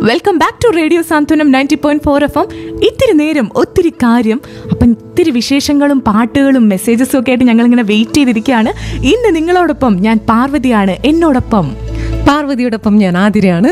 welcome back to radio Santhwanam ninety point four F M ഇത്തിരി നേരം ഒത്തിരി കാര്യം അപ്പം ഇത്തിരി വിശേഷങ്ങളും പാട്ടുകളും മെസ്സേജസും ഒക്കെ ആയിട്ട് ഞങ്ങൾ ഇങ്ങനെ വെയിറ്റ് ചെയ്തിരിക്കുകയാണ് ഇന്ന് നിങ്ങളോടൊപ്പം ഞാൻ പാർവതിയാണ് എന്നോടൊപ്പം പാർവതിയോടൊപ്പം ഞാൻ ആതിരയാണ്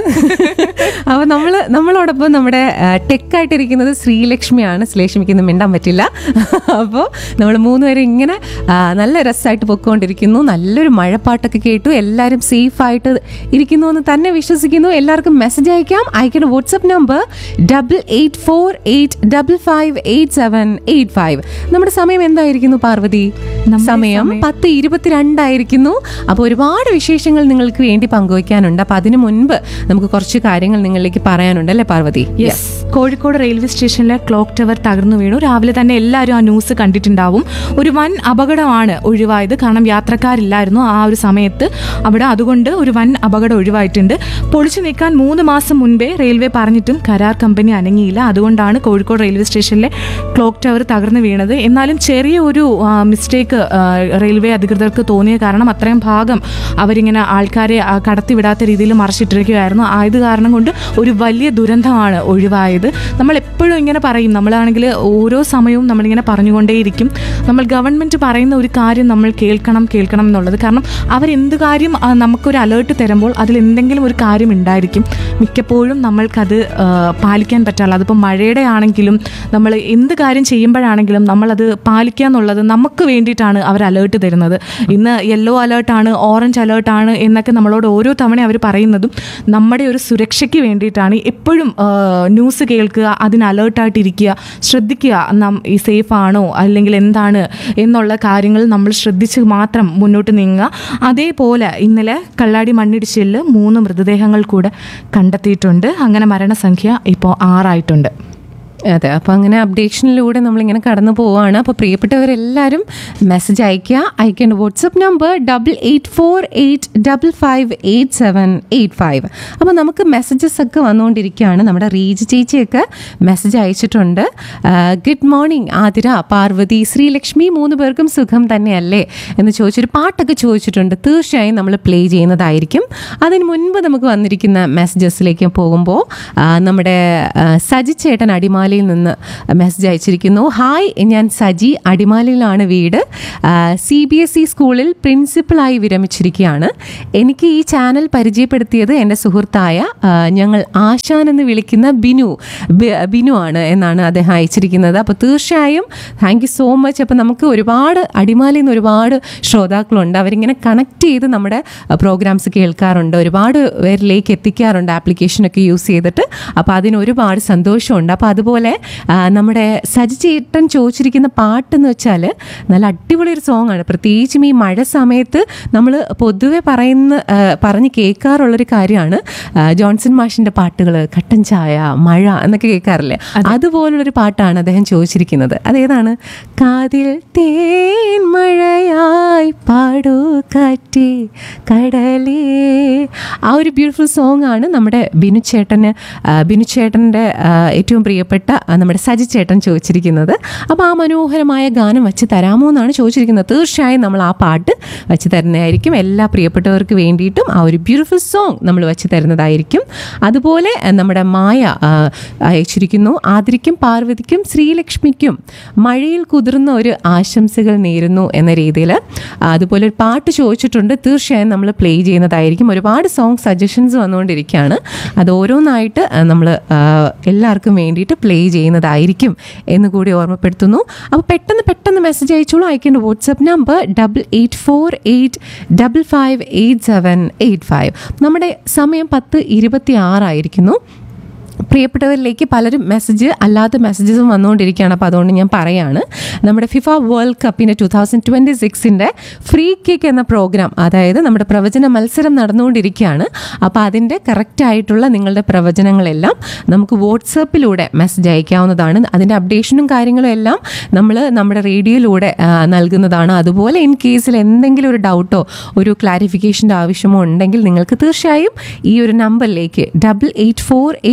അപ്പോൾ നമ്മൾ നമ്മളോടൊപ്പം നമ്മുടെ ടെക്കായിട്ടിരിക്കുന്നത് ശ്രീലക്ഷ്മിയാണ് ശ്രീലക്ഷ്മിക്ക് ഇന്ന് മിണ്ടാൻ പറ്റില്ല അപ്പോൾ നമ്മൾ മൂന്നുപേരും ഇങ്ങനെ ആ, നല്ല രസമായിട്ട് പൊയ്ക്കൊണ്ടിരിക്കുന്നു നല്ലൊരു മഴപ്പാട്ടൊക്കെ കേട്ടു എല്ലാവരും സേഫായിട്ട് ഇരിക്കുന്നു എന്ന് തന്നെ വിശ്വസിക്കുന്നു എല്ലാവർക്കും മെസ്സേജ് അയക്കാം അയക്കേണ്ട WhatsApp number double eight four eight double five eight seven eight five നമ്മുടെ സമയം എന്തായിരിക്കുന്നു പാർവതി സമയം പത്ത് ഇരുപത്തിരണ്ടായിരിക്കുന്നു അപ്പോൾ ഒരുപാട് വിശേഷങ്ങൾ നിങ്ങൾക്ക് വേണ്ടി പങ്കുവയ്ക്കാനുണ്ട് അപ്പോൾ അതിനു മുൻപ് നമുക്ക് കുറച്ച് കാര്യങ്ങൾ നിങ്ങളിലേക്ക് പറയാനുണ്ട് അല്ലേ പാർവതി യെസ് കോഴിക്കോട് റെയിൽവേ സ്റ്റേഷനിലെ ക്ലോക്ക് ടവർ തകർന്നു വീണു രാവിലെ തന്നെ എല്ലാവരും ആ ന്യൂസ് കണ്ടിട്ടുണ്ടാവും ഒരു വൻ അപകടമാണ് ഒഴിവായത് കാരണം യാത്രക്കാരില്ലായിരുന്നു ആ ഒരു സമയത്ത് അവിടെ അതുകൊണ്ട് ഒരു വൻ അപകടം ഒഴിവായിട്ടുണ്ട് പൊളിച്ചു നീക്കാൻ മൂന്ന് മാസം മുൻപേ റെയിൽവേ പറഞ്ഞിട്ടും കരാർ കമ്പനി അനങ്ങിയില്ല അതുകൊണ്ടാണ് കോഴിക്കോട് റെയിൽവേ സ്റ്റേഷനിലെ ക്ലോക്ക് ടവർ തകർന്നു വീണത് എന്നാലും ചെറിയ ഒരു മിസ്റ്റേക്ക് റെയിൽവേ അധികൃതർക്ക് തോന്നിയ കാരണം അത്രയും ഭാഗം അവരിങ്ങനെ ആൾക്കാരെ ആ, കടത്തിവിടാത്ത രീതിയിൽ മറച്ചിട്ടിരിക്കുകയായിരുന്നു ആയത് കാരണം കൊണ്ട് ഒരു വലിയ ദുരന്തമാണ് ഒഴിവായത് നമ്മൾ എപ്പോഴും ഇങ്ങനെ പറയും നമ്മളാണെങ്കിൽ ഓരോ സമയവും നമ്മളിങ്ങനെ പറഞ്ഞുകൊണ്ടേയിരിക്കും നമ്മൾ ഗവൺമെൻറ് പറയുന്ന ഒരു കാര്യം നമ്മൾ കേൾക്കണം കേൾക്കണം എന്നുള്ളത് കാരണം അവരെന്ത് കാര്യം ആ, നമുക്കൊരു അലേർട്ട് തരുമ്പോൾ അതിൽ എന്തെങ്കിലും ഒരു കാര്യം ഉണ്ടായിരിക്കും മിക്കപ്പോഴും നമ്മൾക്കത് ആ, പാലിക്കാൻ പറ്റാറില്ല അതിപ്പോൾ മഴയുടെ ആണെങ്കിലും നമ്മൾ എന്ത് കാര്യം ചെയ്യുമ്പോഴാണെങ്കിലും നമ്മളത് പാലിക്കുക എന്നുള്ളത് നമുക്ക് വേണ്ടിയിട്ടാണ് അവർ അലേർട്ട് തരുന്നത് ഇന്ന് യെല്ലോ അലേർട്ടാണ് ഓറഞ്ച് അലേർട്ടാണ് എന്നൊക്കെ നമ്മളോട് ഓരോ തവണ അവർ പറയുന്നതും നമ്മുടെ ഒരു സുരക്ഷയ്ക്ക് വേണ്ടിയിട്ടാണ് എപ്പോഴും ആ, ന്യൂസ് കേൾക്കുക അതിന് അലേർട്ടായിട്ടിരിക്കുക ശ്രദ്ധിക്കുക നാം ഈ സേഫ് ആണോ അല്ലെങ്കിൽ എന്താണ് എന്നുള്ള കാര്യങ്ങൾ നമ്മൾ ശ്രദ്ധിച്ച് മാത്രം മുന്നോട്ട് നീങ്ങുക അതേപോലെ ഇന്നലെ കള്ളാടി മണ്ണിടിച്ചിലിൽ മൂന്ന് മൃതദേഹങ്ങൾ കൂടെ കണ്ടെത്തിയിട്ടുണ്ട് അങ്ങനെ മരണസംഖ്യ ഇപ്പോൾ ആറായിട്ടുണ്ട് അതെ അപ്പോൾ അങ്ങനെ അപ്ഡേഷനിലൂടെ നമ്മളിങ്ങനെ കടന്നു പോവുകയാണ് അപ്പോൾ പ്രിയപ്പെട്ടവരെല്ലാവരും മെസ്സേജ് അയയ്ക്കുക അയക്കേണ്ട WhatsApp number double eight four eight double five eight seven eight five അപ്പോൾ നമുക്ക് മെസ്സേജസ് ഒക്കെ വന്നുകൊണ്ടിരിക്കുകയാണ് നമ്മുടെ റീജ് ചേച്ചിയൊക്കെ മെസ്സേജ് അയച്ചിട്ടുണ്ട് ഗുഡ് മോർണിംഗ് ആതിര പാർവതി ശ്രീലക്ഷ്മി മൂന്ന് പേർക്കും സുഖം തന്നെയല്ലേ എന്ന് ചോദിച്ചൊരു പാട്ടൊക്കെ ചോദിച്ചിട്ടുണ്ട് തീർച്ചയായും നമ്മൾ പ്ലേ ചെയ്യുന്നതായിരിക്കും അതിന് മുൻപ് നമുക്ക് വന്നിരിക്കുന്ന മെസ്സേജസിലേക്ക് പോകുമ്പോൾ ആ, നമ്മുടെ ആ, സജി ചേട്ടൻ അടിമാലിയിൽ നിന്ന് മെസ്സേജ് അയച്ചിരിക്കുന്നു ഹായ് ഞാൻ സജി അടിമാലിയിലാണ് വീട് സി ബി എസ് ഇ സ്കൂളിൽ പ്രിൻസിപ്പളായി വിരമിച്ചിരിക്കുകയാണ് എനിക്ക് ഈ ചാനൽ പരിചയപ്പെടുത്തിയത് എൻ്റെ സുഹൃത്തായ ആ, ഞങ്ങൾ ആശാൻ എന്ന് വിളിക്കുന്ന ബിനു ബി- ബിനു ആണ് എന്നാണ് അദ്ദേഹം അയച്ചിരിക്കുന്നത് അപ്പോൾ തീർച്ചയായും താങ്ക് യു സോ മച്ച് അപ്പോൾ നമുക്ക് ഒരുപാട് അടിമാലിയിൽ നിന്ന് ഒരുപാട് ശ്രോതാക്കളുണ്ട് അവരിങ്ങനെ കണക്ട് ചെയ്ത് നമ്മുടെ പ്രോഗ്രാംസ് കേൾക്കാറുണ്ട് ഒരുപാട് പേരിലേക്ക് എത്തിക്കാറുണ്ട് ആപ്ലിക്കേഷനൊക്കെ യൂസ് ചെയ്തിട്ട് അപ്പോൾ അതിന് ഒരുപാട് സന്തോഷമുണ്ട് അപ്പോൾ അതുപോലെ ആ, നമ്മുടെ സജി ചേട്ടൻ ചോദിച്ചിരിക്കുന്ന പാട്ടെന്ന് വെച്ചാൽ നല്ല അടിപൊളി ഒരു സോങ് ആണ് പ്രത്യേകിച്ചും ഈ മഴ സമയത്ത് നമ്മൾ പൊതുവെ പറയുന്ന ആ, പറഞ്ഞ് കേൾക്കാറുള്ളൊരു കാര്യമാണ് ആ, ജോൺസൺ മാഷിൻ്റെ പാട്ടുകൾ കട്ടൻ ചായ മഴ എന്നൊക്കെ കേൾക്കാറില്ലേ അതുപോലുള്ളൊരു പാട്ടാണ് അദ്ദേഹം ചോദിച്ചിരിക്കുന്നത് അതേതാണ് കാതിൽ തേൻ മഴയായി പാടൂ കാറ്റേ കടലേ ആ ഒരു ബ്യൂട്ടിഫുൾ സോങ് ആണ് നമ്മുടെ ബിനു ചേട്ടന് ആ, ബിനു ചേട്ടൻ്റെ ആ, ഏറ്റവും പ്രിയപ്പെട്ട ആ, നമ്മുടെ സജി ചേട്ടൻ ചോദിച്ചിരിക്കുന്നത് അപ്പോൾ ആ മനോഹരമായ ഗാനം വെച്ച് തരാമോ എന്നാണ് ചോദിച്ചിരിക്കുന്നത് തീർച്ചയായും നമ്മൾ ആ പാട്ട് വെച്ച് തരുന്നതായിരിക്കും എല്ലാ പ്രിയപ്പെട്ടവർക്ക് വേണ്ടിയിട്ടും ആ ഒരു ബ്യൂട്ടിഫുൾ സോങ് നമ്മൾ വെച്ച് തരുന്നതായിരിക്കും അതുപോലെ ആ, നമ്മുടെ മായ ആ, അയച്ചിരിക്കുന്നു ആതിരിക്കും പാർവതിക്കും ശ്രീലക്ഷ്മിക്കും മഴയിൽ കുതിർന്ന ഒരു ആശംസകൾ നേരുന്നു എന്ന രീതിയിൽ അതുപോലെ ഒരു പാട്ട് ചോദിച്ചിട്ടുണ്ട് തീർച്ചയായും നമ്മൾ പ്ലേ ചെയ്യുന്നതായിരിക്കും ഒരുപാട് സോങ് സജഷൻസ് വന്നുകൊണ്ടിരിക്കുകയാണ് അത് ഓരോന്നായിട്ട് നമ്മൾ എല്ലാവർക്കും വേണ്ടിയിട്ട് പ്ലേ ചെയ്യുന്നതായിരിക്കും എന്ന് കൂടി ഓർമ്മപ്പെടുത്തുന്നു അപ്പോൾ പെട്ടെന്ന് പെട്ടെന്ന് മെസ്സേജ് അയച്ചോളൂ അയക്കേണ്ട WhatsApp number double eight four eight double five eight seven eight five നമ്മുടെ സമയം പത്ത് ഇരുപത്തി ആറായിരിക്കുന്നു പ്രിയപ്പെട്ടവരിലേക്ക് പലരും മെസ്സേജ് അല്ലാത്ത മെസ്സേജസും വന്നുകൊണ്ടിരിക്കുകയാണ് അപ്പോൾ അതുകൊണ്ട് ഞാൻ പറയാണ് നമ്മുടെ ഫിഫ വേൾഡ് കപ്പിൻ്റെ ടു തൗസൻഡ് ട്വൻറ്റി സിക്സിൻ്റെ ഫ്രീ കിക്ക് എന്ന പ്രോഗ്രാം അതായത് നമ്മുടെ പ്രവചന മത്സരം നടന്നുകൊണ്ടിരിക്കുകയാണ് അപ്പോൾ അതിൻ്റെ കറക്റ്റായിട്ടുള്ള നിങ്ങളുടെ പ്രവചനങ്ങളെല്ലാം നമുക്ക് വാട്സപ്പിലൂടെ മെസ്സേജ് അയക്കാവുന്നതാണ് അതിൻ്റെ അപ്ഡേഷനും കാര്യങ്ങളും എല്ലാം നമ്മൾ നമ്മുടെ റേഡിയോയിലൂടെ ആ, നൽകുന്നതാണ് അതുപോലെ ഇൻ കേസിൽ എന്തെങ്കിലും ഒരു ഡൗട്ടോ ഒരു ക്ലാരിഫിക്കേഷൻ്റെ ആവശ്യമോ ഉണ്ടെങ്കിൽ നിങ്ങൾക്ക് തീർച്ചയായും ഈ ഒരു നമ്പറിലേക്ക് double eight four eight double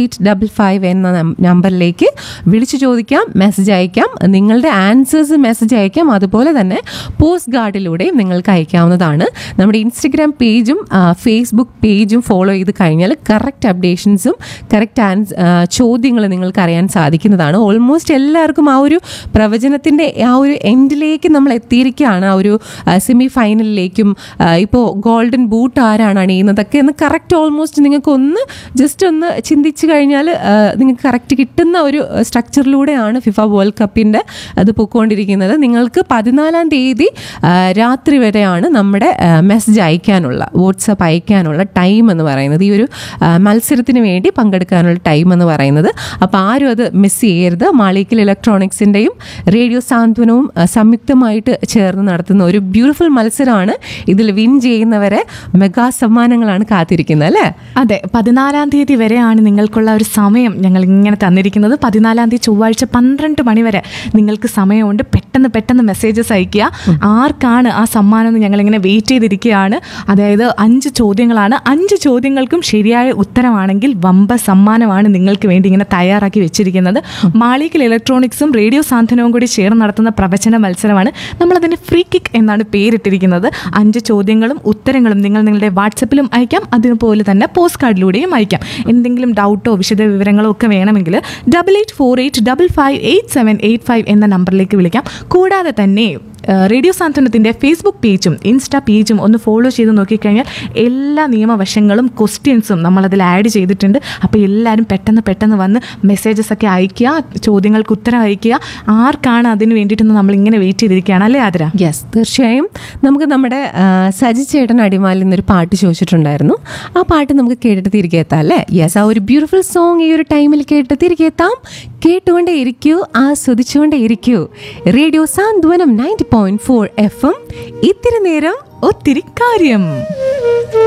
double five എന്ന നം- നമ്പറിലേക്ക് വിളിച്ചു ചോദിക്കാം മെസ്സേജ് അയക്കാം നിങ്ങളുടെ ആൻസേഴ്സ് മെസ്സേജ് അയക്കാം അതുപോലെ തന്നെ പോസ്റ്റ് കാർഡിലൂടെയും നിങ്ങൾക്ക് അയക്കാവുന്നതാണ് നമ്മുടെ ഇൻസ്റ്റഗ്രാം പേജും ഫേസ്ബുക്ക് പേജും ഫോളോ ചെയ്ത് കഴിഞ്ഞാൽ കറക്റ്റ് അപ്ഡേഷൻസും കറക്റ്റ് ആൻസ് ചോദ്യങ്ങൾ നിങ്ങൾക്ക് അറിയാൻ സാധിക്കുന്നതാണ് ഓൾമോസ്റ്റ് എല്ലാവർക്കും ആ ഒരു പ്രവചനത്തിൻ്റെ ആ ഒരു എൻഡിലേക്ക് നമ്മൾ എത്തിയിരിക്കുകയാണ് ആ ഒരു സെമി ഫൈനലിലേക്കും ഇപ്പോൾ ഗോൾഡൻ ബൂട്ട് ആരാണ് അണിയുന്നതൊക്കെ എന്ന് കറക്റ്റ് ഓൾമോസ്റ്റ് നിങ്ങൾക്ക് ഒന്ന് ജസ്റ്റ് ഒന്ന് ചിന്തിച്ചു കഴിഞ്ഞാൽ നിങ്ങൾക്ക് കറക്റ്റ് കിട്ടുന്ന ഒരു സ്ട്രക്ചറിലൂടെയാണ് ഫിഫ വേൾഡ് കപ്പിൻ്റെ അത് പൊയ്ക്കൊണ്ടിരിക്കുന്നത് നിങ്ങൾക്ക് പതിനാലാം തീയതി ആ, രാത്രി വരെയാണ് നമ്മുടെ മെസ്സേജ് അയക്കാനുള്ള വാട്സപ്പ് അയക്കാനുള്ള ടൈം എന്ന് പറയുന്നത് ഈ ഒരു ആ, മത്സരത്തിന് വേണ്ടി പങ്കെടുക്കാനുള്ള ടൈം എന്ന് പറയുന്നത് അപ്പോൾ ആരും അത് മിസ് ചെയ്യരുത് മാളിക്കൽ ഇലക്ട്രോണിക്സിൻ്റെയും റേഡിയോ സാന്ത്വനവും ആ, സംയുക്തമായിട്ട് ചേർന്ന് നടത്തുന്ന ഒരു ബ്യൂട്ടിഫുൾ മത്സരമാണ് ഇതിൽ വിൻ ചെയ്യുന്നവരെ മെഗാ സമ്മാനങ്ങളാണ് കാത്തിരിക്കുന്നത് അല്ലേ അതെ പതിനാലാം തീയതി വരെയാണ് നിങ്ങൾക്കുള്ള ഒരു സമയം ഞങ്ങൾ ഇങ്ങനെ തന്നിരിക്കുന്നത് പതിനാലാം തീയതി ചൊവ്വാഴ്ച പന്ത്രണ്ട് മണി വരെ നിങ്ങൾക്ക് സമയമുണ്ട് പെട്ടെന്ന് പെട്ടെന്ന് മെസ്സേജസ് അയക്കുക ആർക്കാണ് ആ സമ്മാനം എന്ന് ഞങ്ങളിങ്ങനെ വെയിറ്റ് ചെയ്തിരിക്കുകയാണ് അതായത് അഞ്ച് ചോദ്യങ്ങളാണ് അഞ്ച് ചോദ്യങ്ങൾക്കും ശരിയായ ഉത്തരമാണെങ്കിൽ വമ്പ സമ്മാനമാണ് നിങ്ങൾക്ക് വേണ്ടി ഇങ്ങനെ തയ്യാറാക്കി വെച്ചിരിക്കുന്നത് മാളിക്കൽ ഇലക്ട്രോണിക്സും റേഡിയോ സാന്ത്വനവും കൂടി ചേർന്ന് നടത്തുന്ന പ്രവചന മത്സരമാണ് നമ്മളതിന് ഫ്രീ കിക്ക് എന്നാണ് പേരിട്ടിരിക്കുന്നത് അഞ്ച് ചോദ്യങ്ങളും ഉത്തരങ്ങളും നിങ്ങൾ നിങ്ങളുടെ വാട്സപ്പിലും അയക്കാം അതുപോലെ തന്നെ പോസ്റ്റ് കാർഡിലൂടെയും അയക്കാം എന്തെങ്കിലും ഡൗട്ടോ വിശദ വിവരങ്ങളോ ഒക്കെ വേണമെങ്കിൽ double eight four eight double five eight seven eight five എന്ന നമ്പറിലേക്ക് വിളിക്കാം കൂടാതെ തന്നെ ഏഹ്, റേഡിയോ സാന്ത്വനത്തിൻ്റെ ഫേസ്ബുക്ക് പേജും ഇൻസ്റ്റാ പേജും ഒന്ന് ഫോളോ ചെയ്ത് നോക്കിക്കഴിഞ്ഞാൽ എല്ലാ നിയമവശങ്ങളും ക്വസ്റ്റ്യൻസും നമ്മളതിൽ ആഡ് ചെയ്തിട്ടുണ്ട് അപ്പോൾ എല്ലാവരും പെട്ടെന്ന് പെട്ടെന്ന് വന്ന് മെസ്സേജസ് ഒക്കെ അയക്കുക ചോദ്യങ്ങൾക്ക് ഉത്തരം അയക്കുക ആർക്കാണ് അതിന് വേണ്ടിയിട്ടെന്ന് നമ്മൾ ഇങ്ങനെ വെയിറ്റ് ചെയ്തിരിക്കുകയാണ് അല്ലേ ആതിര യെസ് തീർച്ചയായും നമുക്ക് നമ്മുടെ ആ, സജി ചേട്ടൻ അടിമാലിൽ നിന്നൊരു പാട്ട് ചോദിച്ചിട്ടുണ്ടായിരുന്നു ആ പാട്ട് നമുക്ക് കേട്ടിട്ട് തിരികെ എത്താം അല്ലേ യെസ് ആ ഒരു ബ്യൂട്ടിഫുൾ സോങ് ഈ ഒരു ടൈമിൽ കേട്ട് തിരികെ എത്താം കേട്ടുകൊണ്ടേ ഇരിക്കൂ ആസ്വദിച്ചുകൊണ്ടേ ഇരിക്കൂ radio Santhwanam ninety point four F M ഇത്തിരി നേരം ഒത്തിരി കാര്യം